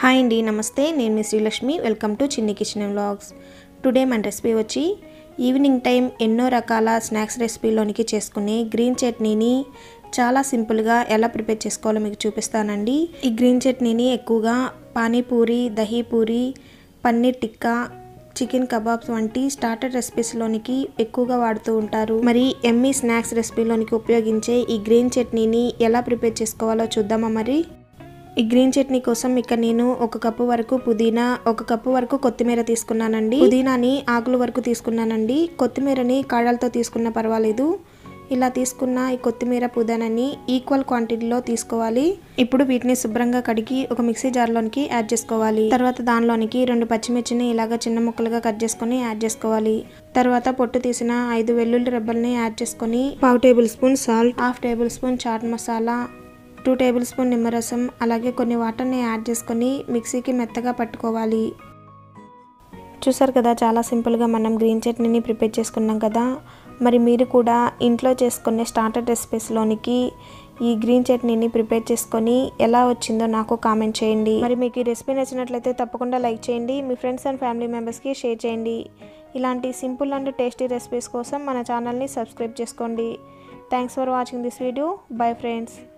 hi అండి నమస్తే నేను మీ Srilakshmi welcome to Chinni kitchen vlogs today మన రెసిపీ వచ్చి ఈవినింగ్ టైం ఎన్నో రకాల స్నాక్స్ రెసిపీలోనికి చేసుకునే గ్రీన్ చట్నీని చాలా సింపుల్గా ఎలా ప్రిపేర్ చేసుకోవాలో మీకు చూపిస్తానండి ఈ గ్రీన్ చట్నీని ఎక్కువగా పానీపూరి దహీపూరి పన్నీర్ టిక్కా చికెన్ కబాబ్స్ వంటి స్టార్టర్ రెసిపీస్లోనికి ఎక్కువగా వాడుతూ ఉంటారు మరి ఎమ్మీ స్నాక్స్ రెసిపీలోనికి ఉపయోగించే ఈ గ్రీన్ చట్నీని ఎలా ప్రిపేర్ చేసుకోవాలో చూద్దామా మరి ఈ గ్రీన్ చట్నీ కోసం ఇక్కడ నేను ఒక కప్పు వరకు పుదీనా ఒక కప్పు వరకు కొత్తిమీర తీసుకున్నానండి పుదీనాని ఆకుల వరకు తీసుకున్నానండి కొత్తిమీరని కాడలతో తీసుకున్నా పర్వాలేదు ఇలా తీసుకున్న ఈ కొత్తిమీర పుదీనాని ఈక్వల్ క్వాంటిటీలో తీసుకోవాలి ఇప్పుడు వీటిని శుభ్రంగా కడిగి ఒక మిక్సీ జార్లోనికి యాడ్ చేసుకోవాలి తర్వాత దానిలోనికి రెండు పచ్చిమిర్చిని ఇలాగ చిన్న ముక్కలుగా కట్ చేసుకొని యాడ్ చేసుకోవాలి తర్వాత పొట్టు తీసిన ఐదు వెల్లుల్లి రెబ్బల్ని యాడ్ చేసుకొని పావు tablespoon salt half tablespoon chaat masala two tablespoon నిమ్మరసం అలాగే కొన్ని వాటర్ని యాడ్ చేసుకొని మిక్సీకి మెత్తగా పట్టుకోవాలి చూసారు కదా చాలా సింపుల్గా మనం గ్రీన్ చట్నీని ప్రిపేర్ చేసుకున్నాం కదా మరి మీరు కూడా ఇంట్లో చేసుకునే స్టార్టర్ రెసిపీస్లోనికి ఈ గ్రీన్ చట్నీని ప్రిపేర్ చేసుకొని ఎలా వచ్చిందో నాకు కామెంట్ చేయండి మరి మీకు ఈ రెసిపీ నచ్చినట్లయితే తప్పకుండా లైక్ చేయండి మీ ఫ్రెండ్స్ అండ్ ఫ్యామిలీ మెంబర్స్కి షేర్ చేయండి ఇలాంటి సింపుల్ అండ్ టేస్టీ రెసిపీస్ కోసం మన ఛానల్ని సబ్స్క్రైబ్ చేసుకోండి thanks for watching this video bye friends